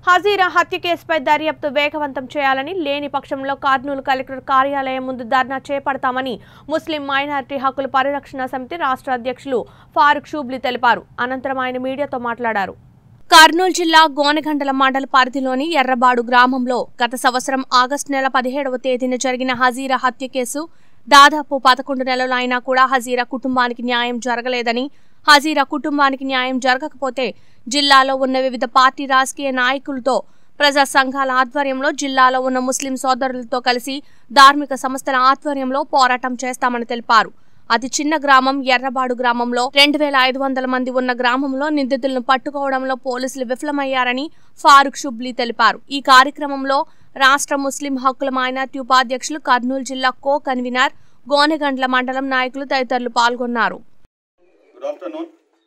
హజీరా హత్య కేసుపై దర్యాప్తు వేగవంతం చేయాలని లేని పక్షంలో కర్నూలు కలెక్టర్ కార్యాలయం ముందు ధర్నా చేపడతామని ముస్లిం మైనారిటీ హక్కుల పరిరక్షణ సమితి రాష్ట్ర అధ్యక్షులు ఫారూక్ షూబ్లీ తెలిపారు అనంతరం ఆయన మీడియాతో మాట్లాడారు కర్నూలు జిల్లా గోనెగండల మండల పరిధిలోని ఎర్రబాడు గ్రామంలో గత సంవత్సరం ఆగస్టు నెల పదిహేడవ తేదీన జరిగిన హజీరా హత్య కేసు దాదాపు పదకొండు నెలలు అయినా కూడా హజీరా కుటుంబానికి న్యాయం జరగలేదని హజీరా కుటుంబానికి న్యాయం జరగకపోతే జిల్లాలో ఉన్న వివిధ పార్టీ రాజకీయ నాయకులతో ప్రజా సంఘాల ఆధ్వర్యంలో జిల్లాలో ఉన్న ముస్లిం సోదరులతో కలిసి ధార్మిక సంస్థల ఆధ్వర్యంలో పోరాటం చేస్తామని తెలిపారు అతి చిన్న గ్రామం ఎర్రబాడు గ్రామంలో రెండు వేల ఐదు వందల మంది ఉన్న గ్రామంలో నిందితులను పట్టుకోవడంలో పోలీసులు విఫలమయ్యారని ఫారూక్ షుబ్లీ తెలిపారు ఈ కార్యక్రమంలో రాష్ట్ర ముస్లిం హక్కుల మైనార్టీ ఉపాధ్యక్షులు కర్నూలు జిల్లా కో కన్వీనర్ గోనెగండ్ల మండలం నాయకులు తదితరులు పాల్గొన్నారు గుడ్ ఆఫ్టర్నూన్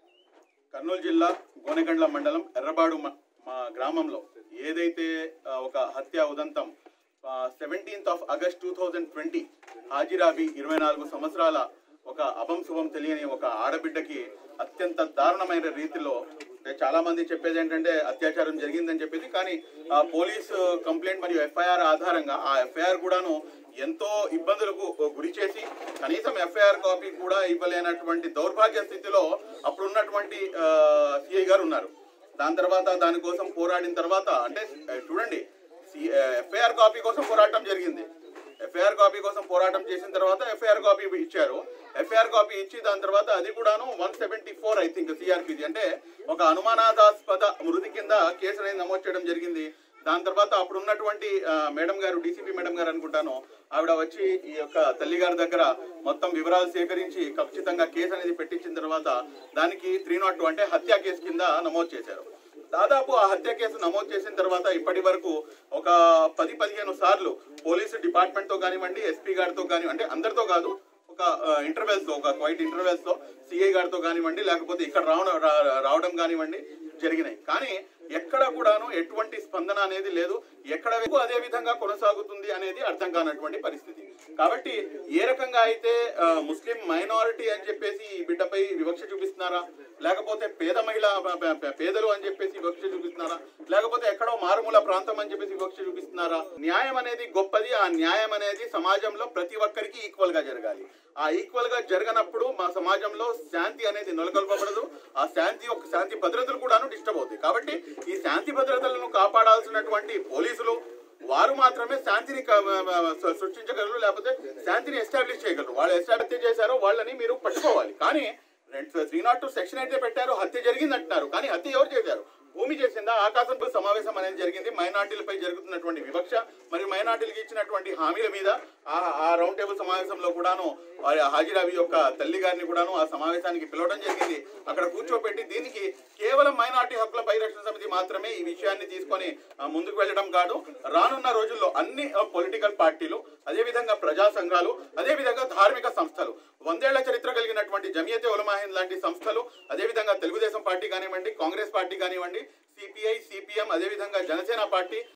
కర్నూలు జిల్లా గోనెగండ్ల మండలం ఎర్రబాడు మ- మా గ్రామంలో ఏదైతే ఆ, ఒక హత్య ఉదంతం seventeenth of August two thousand twenty హాజిరాబి ఇరవై నాలుగు సంవత్సరాల ఒక అభం శుభం తెలియని ఒక ఆడబిడ్డకి అత్యంత దారుణమైన రీతిలో అంటే చాలా మంది చెప్పేది ఏంటంటే అత్యాచారం జరిగిందని చెప్పేది కానీ ఆ పోలీసు కంప్లైంట్ మరియు ఎఫ్ఐఆర్ ఆధారంగా ఆ ఎఫ్ఐఆర్ కూడాను ఎంతో ఇబ్బందులకు గురి చేసి కనీసం ఎఫ్ఐఆర్ కాపీ కూడా ఇవ్వలేనటువంటి దౌర్భాగ్య స్థితిలో అప్పుడు ఉన్నటువంటి సిఐ గారు ఉన్నారు దాని తర్వాత దానికోసం పోరాడిన తర్వాత అంటే ఆ, చూడండి ఎఫ్ఐఆర్ కాపీ కోసం పోరాటం జరిగింది ఎఫ్ఐఆర్ కాపీ కోసం పోరాటం చేసిన తర్వాత ఎఫ్ఐఆర్ కాపీ ఇచ్చారు ఎఫ్ఐఆర్ కాపీ ఇచ్చి దాని తర్వాత అది కూడాను one seventy four I think CrPC అంటే ఒక అనుమానాస్పద మృతి కింద కేసు అనేది నమోదు చేయడం జరిగింది దాని తర్వాత అప్పుడు ఉన్నటువంటి ఆ, మేడం గారు డీసీపీ మేడం గారు అనుకుంటాను ఆవిడ వచ్చి ఈ యొక్క తల్లి గారి దగ్గర మొత్తం వివరాలు సేకరించి ఖచ్చితంగా కేసు అనేది పెట్టించిన తర్వాత దానికి త్రీ నాట్ టూ అంటే హత్య కేసు కింద నమోదు చేశారు దాదాపు ఆ హత్య కేసు నమోదు చేసిన తర్వాత ఇప్పటి వరకు ఒక పది పదిహేను సార్లు పోలీసు డిపార్ట్మెంట్ తో కానివ్వండి ఎస్పీ గారితో కాని అంటే అందరితో కాదు ఒక ఇంటర్వెల్స్ తో ఒక క్వైట్ ఇంటర్వెల్స్ తో సిఐ గారితో కానివ్వండి లేకపోతే ఇక్కడ రావడం రా- రావడం కానివ్వండి జరిగినాయి కానీ ఎక్కడ కూడాను ఎటువంటి స్పందన అనేది లేదు ఎక్కడ వరకు అదే విధంగా కొనసాగుతుంది అనేది అర్థం కానటువంటి పరిస్థితి కాబట్టి ఏ రకంగా అయితే ఆ, ముస్లిం మైనారిటీ అని చెప్పేసి ఈ బిడ్డపై వివక్ష చూపిస్తున్నారా లేకపోతే పేద మహిళ ప- ప- ప- పేదలు అని చెప్పేసి వివక్ష చూపిస్తున్నారా లేకపోతే ఎక్కడో మారుమూల ప్రాంతం అని చెప్పేసి వివక్ష చూపిస్తున్నారా న్యాయం అనేది గొప్పది ఆ న్యాయం అనేది సమాజంలో ప్రతి ఒక్కరికి ఈక్వల్ గా జరగాలి ఆ ఈక్వల్ గా జరగనప్పుడు మా సమాజంలో శాంతి అనేది నెలకొల్పబడదు ఆ శాంతి ఒక శాంతి భద్రతలు కూడాను డిస్టర్బ్ అవుతాయి కాబట్టి ఈ శాంతి భద్రతలను కాపాడాల్సినటువంటి పోలీసులు వారు మాత్రమే శాంతిని క- స- సృష్టించగలరు లేకపోతే శాంతిని ఎస్టాబ్లిష్ చేయగలరు వాళ్ళు ఎస్టాబ్లిష్ చేశారో వాళ్ళని మీరు పట్టుకోవాలి కానీ త్రీ నాట్ టూ సెక్షన్ అయితే పెట్టారు హత్య జరిగింది అంటున్నారు కానీ హత్య ఎవరు చేశారు భూమి చేసిందా ఆకాశంపై సమావేశం అనేది జరిగింది మైనార్టీలపై జరుగుతున్నటువంటి వివక్ష మరియు మైనార్టీలకు ఇచ్చినటువంటి హామీల మీద ఆ ఆ రౌండ్ టేబుల్ సమావేశంలో కూడాను వారి హాజీరావి యొక్క తల్లి గారిని కూడాను ఆ సమావేశానికి పిలవడం జరిగింది అక్కడ కూర్చోబెట్టి దీనికి కేవలం మైనార్టీ హక్కుల పరిరక్షణ సమితి మాత్రమే ఈ విషయాన్ని తీసుకొని ఆ, ముందుకు వెళ్ళడం కాదు రానున్న రోజుల్లో అన్ని పొలిటికల్ పార్టీలు అదేవిధంగా ప్రజా సంఘాలు అదేవిధంగా ధార్మిక సంస్థలు వందేళ్ల చరిత్ర కలిగినటువంటి జమియతే ఉలమాహిన్ లాంటి సంస్థలు అదేవిధంగా తెలుగుదేశం పార్టీ కానివ్వండి కాంగ్రెస్ పార్టీ కానివ్వండి సిపిఐ సిపిఎం అదేవిధంగా జనసేన పార్టీ